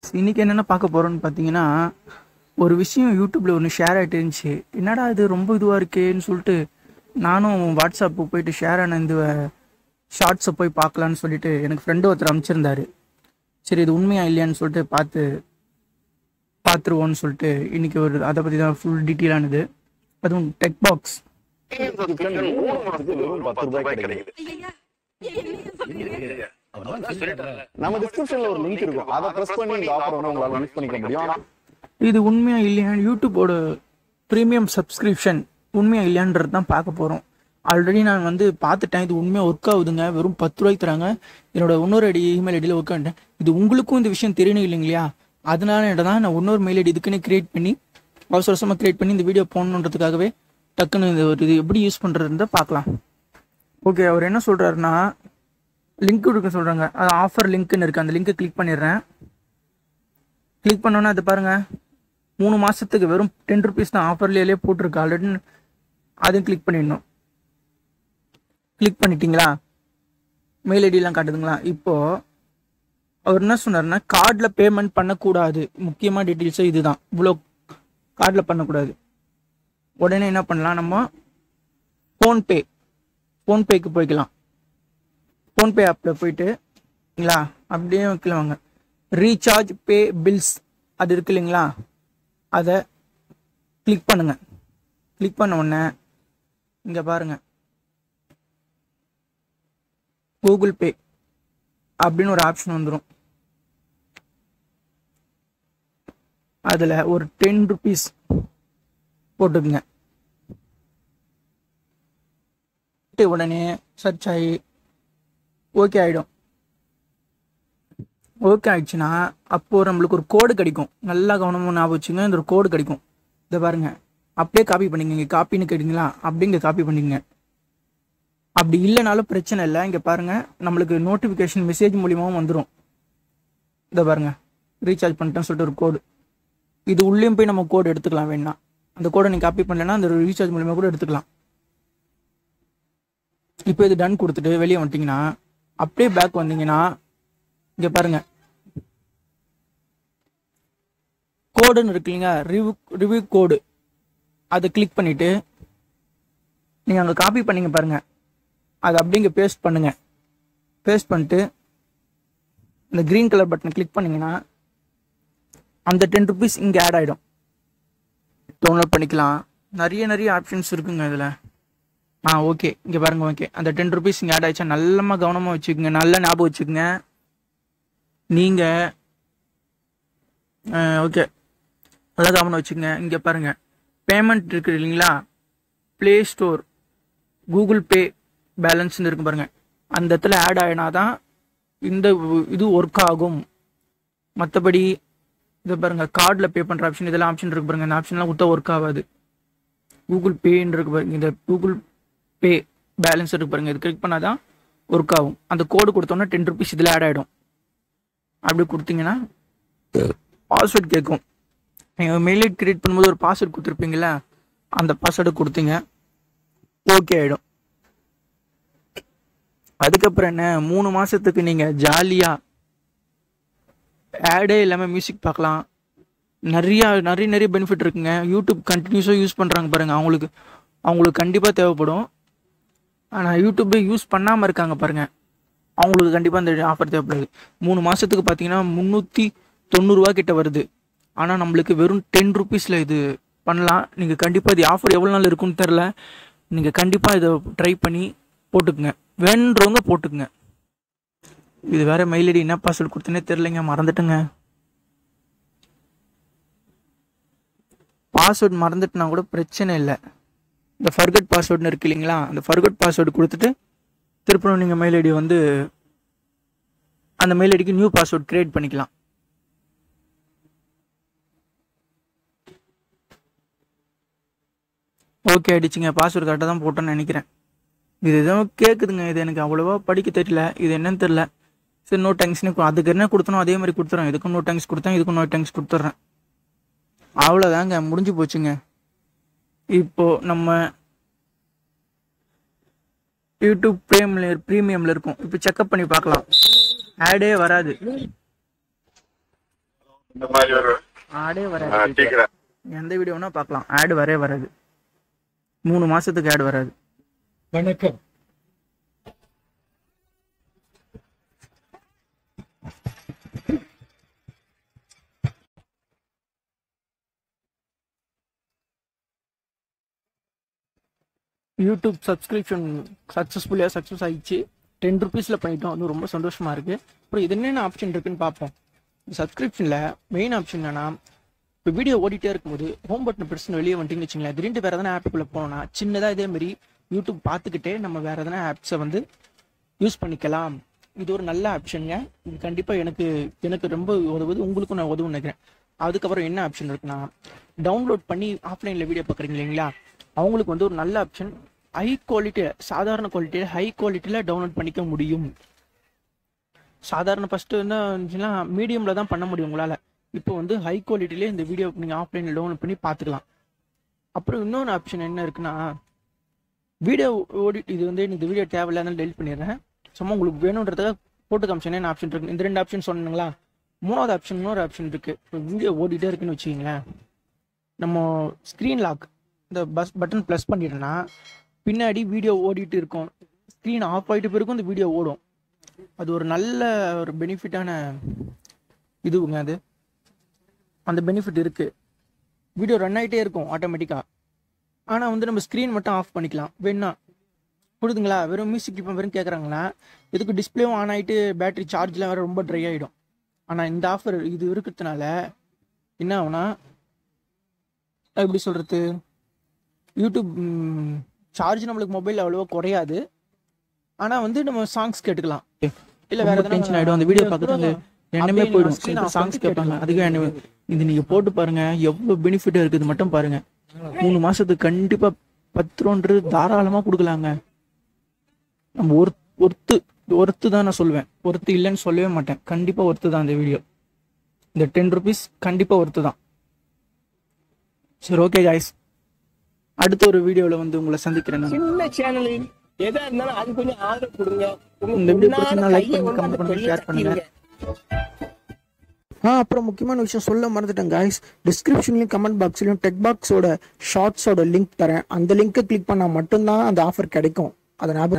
இன்னைக்கு என்னென்ன பார்க்க போகிறோம்னு பார்த்தீங்கன்னா ஒரு விஷயம் யூடியூப்பில் ஒன்று ஷேர் ஆகிட்டு இருந்துச்சு என்னடா இது ரொம்ப இதுவாக இருக்கேன்னு சொல்லிட்டு நானும் வாட்ஸ்அப்பு போயிட்டு ஷேர் ஆன இந்த ஷார்ட்ஸை போய் பார்க்கலான்னு சொல்லிட்டு எனக்கு ஃப்ரெண்டு ஒருத்தர் அனுப்பிச்சிருந்தாரு சரி இது உண்மையா இல்லையான்னு சொல்லிட்டு பார்த்து பார்த்துருவோன்னு சொல்லிட்டு இன்னைக்கு ஒரு அதை பற்றி தான் ஃபுல் டீட்டெயிலானது அதுவும் டெக் பாக்ஸ் மூணு மாசத்துக்கு வெறும் பத்து ரூபாய் கிடைக்குது நம்ம டிஸ்கிரிப்ஷன்ல ஒரு லிங்க் இருக்கும் அதை பிரஸ் பண்ணி இந்த ஆஃபர் வந்து உங்களால யூஸ் பண்ணிக்க முடியும் ஆனா இது உண்மையா இல்லையா யூடியூபோட ப்ரீமியம் சப்ஸ்கிரிப்ஷன் உண்மையா இல்லையான்றது தான் பார்க்க போகிறோம் ஆல்ரெடி நான் வந்து பார்த்துட்டேன் இது உண்மையாக ஒர்க் ஆகுதுங்க வெறும் பத்து ரூபாய்க்கு தராங்க என்னோட இன்னொரு ஐடி இமெயில் ஐடியில் ஒர்க் ஆகிட்டேன் இது உங்களுக்கும் இந்த விஷயம் தெரியணும் இல்லைங்களா அதனால என்ன தான் நான் இன்னொரு மெயில் ஐடி இதுக்குன்னு கிரியேட் பண்ணி அவசர அவசரமாக கிரியேட் பண்ணி இந்த வீடியோ போடணுன்றதுக்காகவே டக்குன்னு இந்த ஒரு இது எப்படி யூஸ் பண்ணுறதுன்னு பார்க்கலாம் ஓகே அவர் என்ன சொல்கிறாருன்னா லிங்க் கொடுக்க சொல்கிறாங்க அது ஆஃபர் லிங்க்னு இருக்குது அந்த லிங்க்கை கிளிக் பண்ணிடுறேன் கிளிக் பண்ணோன்னா அது பாருங்க மூணு மாசத்துக்கு வெறும் டென் ருபீஸ் தான் ஆஃபர்லேயே போட்டிருக்கு ஆல்ரெடி அதையும் கிளிக் பண்ணிடணும் கிளிக் பண்ணிட்டீங்களா மெயில் ஐடியெலாம் காட்டுதுங்களா இப்போ அவர் என்ன சொன்னார்னா கார்டில் பேமெண்ட் பண்ணக்கூடாது முக்கியமாக டீட்டெயில்ஸே இதுதான் இவ்வளோ கார்டில் பண்ணக்கூடாது உடனே என்ன பண்ணலாம் நம்ம ஃபோன்பே ஃபோன்பேக்கு போய்க்கலாம் ஃபோன்பே ஆப்பில் போயிட்டு இல்லைங்களா அப்படியே வைக்கலாங்க ரீசார்ஜ் பே பில்ஸ் அது இருக்கு இல்லைங்களா அதை கிளிக் பண்ணுங்க கிளிக் பண்ண உடனே இங்கே பாருங்க கூகுள் பே அப்படின்னு ஒரு ஆப்ஷன் வந்துடும் அதில் ஒரு டென் ருபீஸ் போட்டுக்குங்க போட்டு உடனே சர்ச் ஆகி ஓகே ஆகிடும் ஓகே ஆயிடுச்சுன்னா அப்போ நம்மளுக்கு ஒரு கோடு கிடைக்கும் நல்லா கவனமாக ஞாபகம் வச்சுங்க இந்த ஒரு கோடு கிடைக்கும் இதை பாருங்க அப்படியே காப்பி பண்ணிங்க இங்கே காப்பின்னு கேட்டிங்களா அப்படியே இங்கே காப்பி பண்ணிக்கங்க அப்படி இல்லைனாலும் பிரச்சனை இல்லை இங்கே பாருங்க நம்மளுக்கு நோட்டிஃபிகேஷன் மெசேஜ் மூலியமாகவும் வந்துடும் இதை பாருங்க ரீசார்ஜ் பண்ணிட்டேன்னு சொல்லிட்டு ஒரு கோடு இது உள்ளேயும் போய் நம்ம கோடு எடுத்துக்கலாம் வேணா அந்த கோடை நீங்கள் காப்பி பண்ணலன்னா அந்த ரீசார்ஜ் மூலியமாக கூட எடுத்துக்கலாம் இப்போ இது டன் கொடுத்துட்டு வெளியே வந்துட்டிங்கன்னா அப்படியே பேக் வந்தீங்கன்னா இங்க பாருங்க கோடுன்னு இருக்கு இல்லைங்க ரிவ்யூ ரிவ்யூ கோடு அதை கிளிக் பண்ணிட்டு நீங்க அங்க காப்பி பண்ணீங்க பாருங்க அதை அப்படியே இங்க பேஸ்ட் பண்ணுங்க பேஸ்ட் பண்ணிட்டு இந்த கிரீன் கலர் பட்டனை கிளிக் பண்ணீங்கன்னா அந்த டென் ருபீஸ் இங்கே ஆட் ஆகிடும் டவுன்லோட் பண்ணிக்கலாம் நிறைய நிறைய ஆப்ஷன்ஸ் இருக்குங்க இதில் ஆ ஓகே இங்கே பாருங்க ஓகே அந்த டென் ருபீஸ் இங்கே ஆட் ஆயிடுச்சா நல்லமா கவனமாக வச்சுக்கோங்க நல்லா ஞாபகம் வச்சுக்கோங்க நீங்கள் ஓகே நல்லா கவனம் வச்சுக்கோங்க இங்கே பாருங்கள் பேமெண்ட் இருக்குது இல்லைங்களா ப்ளே ஸ்டோர் கூகுள் பே பேலன்ஸ்னு இருக்கு பாருங்கள் அந்த இடத்துல ஆட் ஆகினா தான் இந்த இது ஒர்க் ஆகும் மற்றபடி இது பாருங்க கார்டில் பே பண்ணுற ஆப்ஷன் இதெல்லாம் ஆப்ஷன் இருக்கு பாருங்க இந்த ஆப்ஷன்லாம் கொடுத்தா ஒர்க் ஆகாது கூகுள் பேன்னு இருக்கு பாருங்க இந்த கூகுள் பே பேலன்ஸ் இருக்கு பாருங்க இது கிளிக் பண்ணால் தான் ஒர்க் ஆகும் அந்த கோடு கொடுத்தோன்னா டென் ருபீஸ் இதில் ஆட் ஆகிடும் அப்படி கொடுத்தீங்கன்னா பாஸ்வேர்ட் கேட்கும் நீங்கள் மெயில் ஐடி கிரியேட் பண்ணும்போது ஒரு பாஸ்வேர்ட் கொடுத்துருப்பீங்களா அந்த பாஸ்வேர்டு கொடுத்தீங்க ஓகே ஆகிடும் அதுக்கப்புறம் என்ன மூணு மாதத்துக்கு நீங்கள் ஜாலியாக ஆடே இல்லாமல் மியூசிக் பார்க்கலாம் நிறையா நிறைய நிறைய பெனிஃபிட் இருக்குங்க யூடியூப் கண்டினியூஸாக யூஸ் பண்ணுறாங்க பாருங்கள் அவங்களுக்கு அவங்களுக்கு கண்டிப்பாக தேவைப்படும் ஆனால் யூடியூப்பை யூஸ் பண்ணாமல் இருக்காங்க பாருங்கள் அவங்களுக்கு கண்டிப்பாக இந்த ஆஃபர் தேவைப்படுது மூணு மாதத்துக்கு பார்த்தீங்கன்னா முந்நூற்றி தொண்ணூறுரூவா கிட்ட வருது ஆனால் நம்மளுக்கு வெறும் டென் ருபீஸில் இது பண்ணலாம் நீங்கள் கண்டிப்பாக இது ஆஃபர் எவ்வளோ நாள் இருக்குன்னு தெரில நீங்கள் கண்டிப்பாக இதை ட்ரை பண்ணி போட்டுக்குங்க வேணுன்றவங்க போட்டுக்குங்க இது வேற மெயில் ஐடி என்ன பாஸ்வேர்டு கொடுத்தனே தெரிலங்க மறந்துட்டுங்க பாஸ்வேர்டு மறந்துட்டுனா கூட பிரச்சனை இல்லை இந்த ஃபர்கட் பாஸ்வேர்டுன்னு இருக்கு இல்லைங்களா அந்த ஃபர்கட் பாஸ்வேர்டு கொடுத்துட்டு திருப்பணும் நீங்கள் மெயில் ஐடி வந்து அந்த மெயில் ஐடிக்கு நியூ பாஸ்வேர்ட் கிரியேட் பண்ணிக்கலாம் ஓகே ஆயிடுச்சுங்க பாஸ்வேர்டு கரெக்டாக தான் போட்டேன்னு நினைக்கிறேன் இது எதோ கேட்குதுங்க இது எனக்கு அவ்வளோவா படிக்க தெரியல இது என்னன்னு தெரில சரி நோ டேங்க்ஸ்னு அதுக்கு என்ன கொடுத்தனோ அதே மாதிரி கொடுத்துறேன் இதுக்கும் நோ டேங்க்ஸ் கொடுத்தேன் இதுக்கும் நோ டேங்க்ஸ் கொடுத்துட்றேன் அவ்வளோதாங்க முடிஞ்சு போச்சுங்க இப்போ நம்ம யூடியூப் ப்ரீமியம்ல ப்ரீமியம்ல இருக்கும் இப்போ செக்அப் பண்ணி பார்க்கலாம் ஆடே வராது இந்த மாதிரி ஒரு ஆடே ஆ, வராது டீ கடை எந்த வீடியோ வேணா பார்க்கலாம் ஆடு வரவே வராது மூணு மாசத்துக்கு ஆடு வராது வணக்கம் யூடியூப் சப்ஸ்கிரிப்ஷன் சக்ஸஸ்ஃபுல்லியாக சக்ஸஸ் ஆயிடுச்சு டென் ருபீஸில் பண்ணிட்டோம் அது ரொம்ப சந்தோஷமாக இருக்குது அப்புறம் இது என்னென்ன ஆப்ஷன் இருக்குன்னு பார்ப்போம் சப்ஸ்கிரிப்ஷனில் மெயின் ஆப்ஷன் என்னன்னா இப்போ வீடியோ ஓடிட்டே இருக்கும்போது ஹோம் பட்டன் பிரச்சனை வெளியே வந்துட்டீங்கன்னு வச்சுங்களேன் திடீர்னு வேறு எதனா ஆப்புக்குள்ளே போனோம்னா சின்னதாக இதே மாதிரி யூடியூப் பார்த்துக்கிட்டே நம்ம வேறு எதனா ஆப்ஸை வந்து யூஸ் பண்ணிக்கலாம் இது ஒரு நல்ல ஆப்ஷனுங்க இது கண்டிப்பாக எனக்கு எனக்கு ரொம்ப உதவுது உங்களுக்கும் நான் உதவும் நினைக்கிறேன் அதுக்கப்புறம் என்ன ஆப்ஷன் இருக்குன்னா டவுன்லோட் பண்ணி ஆஃப்லைனில் வீடியோ பார்க்குறீங்க இல்லைங்களா அவங்களுக்கு வந்து ஒரு நல்ல ஆப்ஷன் ஹை குவாலிட்டியில் சாதாரண குவாலிட்டியில் ஹை குவாலிட்டியில் டவுன்லோட் பண்ணிக்க முடியும் சாதாரண ஃபஸ்ட்டு என்ன இருந்துச்சுன்னா மீடியமில் தான் பண்ண முடியும் உங்களால் இப்போ வந்து ஹை குவாலிட்டியிலே இந்த வீடியோ நீங்கள் ஆஃப்லைனில் டவுன்லோட் பண்ணி பார்த்துக்கலாம் அப்புறம் இன்னொன்று ஆப்ஷன் என்ன இருக்குன்னா வீடியோ ஓடி இது வந்து எனக்கு இந்த வீடியோ தேவையில்லாத டெலிட் பண்ணிடுறேன் சும்மா உங்களுக்கு வேணுன்றதுக்காக போட்டு காமிச்சேன் என்ன ஆப்ஷன் இருக்கு இந்த ரெண்டு ஆப்ஷன் சொன்னீங்களா மூணாவது ஆப்ஷன் இன்னொரு ஆப்ஷன் இருக்கு இப்போ வீடியோ ஓடிட்டே இருக்குன்னு வச்சுக்கீங்களேன் நம்ம ஸ்க்ரீன் லாக் இந்த பஸ் பட்டன் ப்ளஸ் பண்ணிட்டோன்னா பின்னாடி வீடியோ ஓடிட்டு இருக்கும் ஸ்க்ரீன் ஆஃப் ஆகிட்டு பிறகும் இந்த வீடியோ ஓடும் அது ஒரு நல்ல ஒரு பெனிஃபிட்டான இதுவுங்க அது அந்த பெனிஃபிட் இருக்கு வீடியோ ரன் ஆகிட்டே இருக்கும் ஆட்டோமேட்டிக்காக ஆனால் வந்து நம்ம ஸ்க்ரீன் மட்டும் ஆஃப் பண்ணிக்கலாம் வேணா புரியுதுங்களா வெறும் மியூசிக் இப்போ வெறும் கேட்குறாங்களா இதுக்கு டிஸ்பிளேவும் ஆன் ஆகிட்டு பேட்டரி சார்ஜ்லாம் வேறு ரொம்ப ட்ரை ஆகிடும் ஆனால் இந்த ஆஃபர் இது இருக்கிறதுனால என்ன ஆகும்னா எப்படி சொல்கிறது யூடியூப் சார்ஜ் நம்மளுக்கு மொபைல் அவ்வளோவா குறையாது ஆனால் வந்து நம்ம சாங்ஸ் கேட்டுக்கலாம் இல்லை வேற டென்ஷன் ஆகிடும் அந்த வீடியோ பார்த்துட்டு அந்த எண்ணமே போயிடும் சாங்ஸ் கேட்பாங்க அதுக்கு என்ன இது நீங்கள் போட்டு பாருங்க எவ்வளோ பெனிஃபிட் இருக்குது மட்டும் பாருங்க மூணு மாசத்துக்கு கண்டிப்பாக பத்து ரூபான்றது தாராளமாக கொடுக்கலாங்க நம்ம ஒரு ஒர்த்து ஒர்த்து தான் நான் சொல்லுவேன் ஒர்த்து இல்லைன்னு சொல்லவே மாட்டேன் கண்டிப்பாக ஒர்த்து தான் இந்த வீடியோ இந்த டென் ருபீஸ் கண்டிப்பாக ஒர்த்து தான் சரி ஓகே காய்ஸ் அடுத்த ஒரு வீடியோவில் வந்து உங்களை சந்திக்கிறேன் நான் சின்ன சேனல் எதா இருந்தாலும் அது கொஞ்சம் ஆதரவு கொடுங்க உங்க இந்த வீடியோ பொண்ணான பிடிச்சிருந்தா லைக் கையை பண்ணுங்க கொண்டு கமெண்ட் அந்த பண்ணுங்க பெல்ல ஷேர் பண்ணுங்க தட்டிடுங்க. ஆ அப்புறம் முக்கியமான விஷயம் சொல்ல மறந்துட்டேன் காய்ஸ் டிஸ்கிரிப்ஷன்லையும் கமெண்ட் பாக்ஸ்லையும் டெக் பாக்ஸோட ஷார்ட்ஸோட லிங்க் தரேன் அந்த லிங்கை கிளிக் பண்ணால் மட்டும்தான் அந்த ஆஃபர் கிடைக்கும் அதை ஞாபகம்